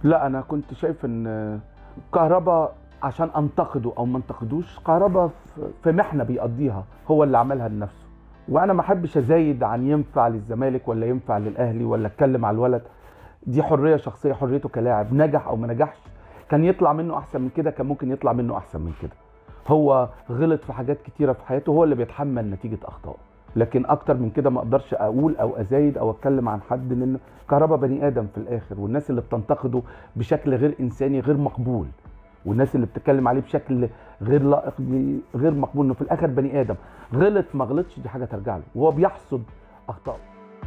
لا انا كنت شايف ان كهربا عشان انتقده او ما انتقدوش كهربا في- في محنه بيقضيها هو اللي عملها لنفسه وانا ما احبش ازايد عن ينفع للزمالك ولا ينفع للاهلي ولا اتكلم على الولد دي حريه شخصيه حريته كلاعب نجح او ما نجحش كان يطلع منه احسن من كده كان ممكن يطلع منه احسن من كده هو غلط في حاجات كتيره في حياته هو اللي بيتحمل نتيجه اخطائه لكن اكتر من كده ما اقدرش اقول او ازايد او اتكلم عن حد لان كهربا بني ادم في الاخر والناس اللي بتنتقده بشكل غير انساني غير مقبول والناس اللي بتتكلم عليه بشكل غير لائق دي غير مقبول انه في الاخر بني ادم غلط ما غلطش دي حاجه ترجع له وهو بيحصد اخطائه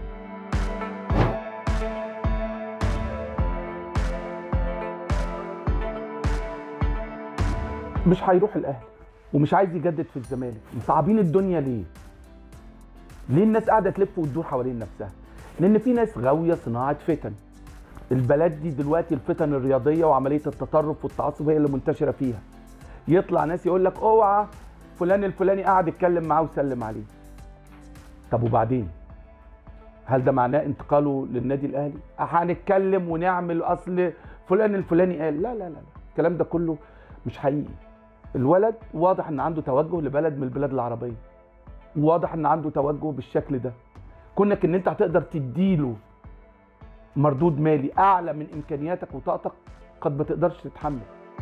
مش هيروح الاهلي ومش عايز يجدد في الزمالك مصعبين الدنيا ليه ليه الناس قاعده تلف وتدور حوالين نفسها لان في ناس غاويه صناعه فتن البلد دي دلوقتي الفتن الرياضيه وعمليه التطرف والتعصب هي اللي منتشره فيها يطلع ناس يقول لك اوعى فلان الفلاني قاعد يتكلم معاه وسلم عليه طب وبعدين هل ده معناه انتقاله للنادي الاهلي هنتكلم ونعمل اصل فلان الفلاني قال لا لا لا لا. الكلام ده كله مش حقيقي الولد واضح ان عنده توجه لبلد من البلاد العربيه واضح ان عنده توجه بالشكل ده كونك ان انت هتقدر تديله مردود مالي اعلى من امكانياتك وطاقتك قد ما تقدرش تتحمل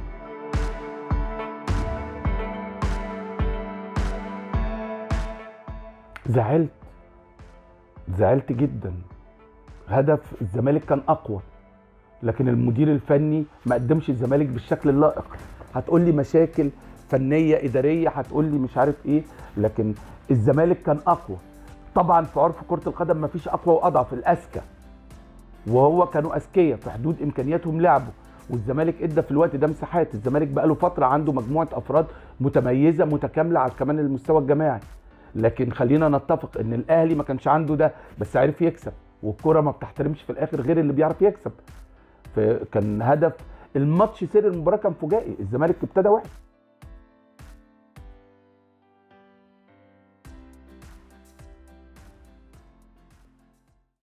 زعلت زعلت جدا هدف الزمالك كان اقوى لكن المدير الفني ما قدمش الزمالك بالشكل اللائق هتقول لي مشاكل فنيه اداريه هتقول لي مش عارف ايه لكن الزمالك كان اقوى طبعا في عرف كره القدم ما فيش اقوى واضعف الاذكى وهو كانوا اذكياء في حدود امكانياتهم لعبوا والزمالك ادى في الوقت ده مساحات الزمالك بقى له فتره عنده مجموعه افراد متميزه متكامله على كمان المستوى الجماعي لكن خلينا نتفق ان الاهلي ما كانش عنده ده بس عرف يكسب والكره ما بتحترمش في الاخر غير اللي بيعرف يكسب فكان هدف الماتش سير المباراه كان فجائي الزمالك ابتدى وحش